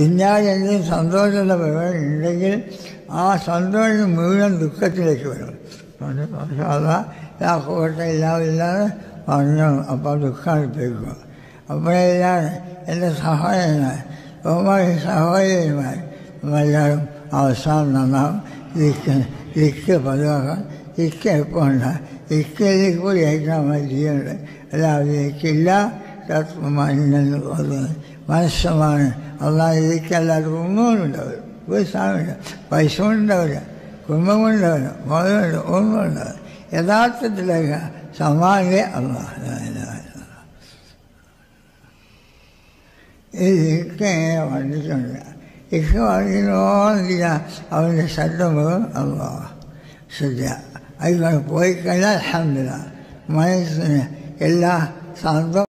പിന്നാലെ എന്തെങ്കിലും സന്തോഷമുള്ള പരിപാടി ഉണ്ടെങ്കിൽ ആ സന്തോഷം മുഴുവൻ ദുഃഖത്തിലേക്ക് വരും അതുകൊണ്ട് അതാ ആ കോട്ട ഇല്ലാതില്ലാതെ പറഞ്ഞു അപ്പോൾ ദുഃഖം ഇട്ടേക്കുക അപ്പോഴെല്ലാം എൻ്റെ സഹോദരന്മാർ ബഹുമാനി സഹോദരന്മാർ എല്ലാവരും അവസാനം നന്നാവും ഇക്ക് ഇക്ക് പതിവാക്കാൻ ഇക്ക് എളുപ്പമുണ്ട് ഇക്കയിൽ കൂടി ആയിട്ടാണ് നമ്മൾ ചെയ്യുന്നത് അല്ലാതെ ഇക്കില്ല മനസ്സമാണ് അല്ലാതെ ഇരിക്കല്ലാതെ ഒന്നും ഉണ്ടാവില്ല ഒരു സാധനമില്ല പൈസ കൊണ്ടുണ്ടാവില്ല കുടുംബം കൊണ്ടുണ്ടാവില്ല മുതലുണ്ട് ഒന്നും ഉണ്ടാവില്ല യഥാർത്ഥത്തിലേക്ക് സമാനേ അള്ളാഹ് ഇത് ഇക്ക എങ്ങനെ വർണ്ണിച്ചുണ്ട് ഇക്ക വർണ്ണിക്കുന്നോന്നില്ല അവൻ്റെ ശബ്ദം അള്ളാഹ് ശ്രദ്ധ അതുകൊണ്ട് പോയി കഴിഞ്ഞാൽ അലഹമില്ല മനസ്സിന് എല്ലാ സന്തോഷം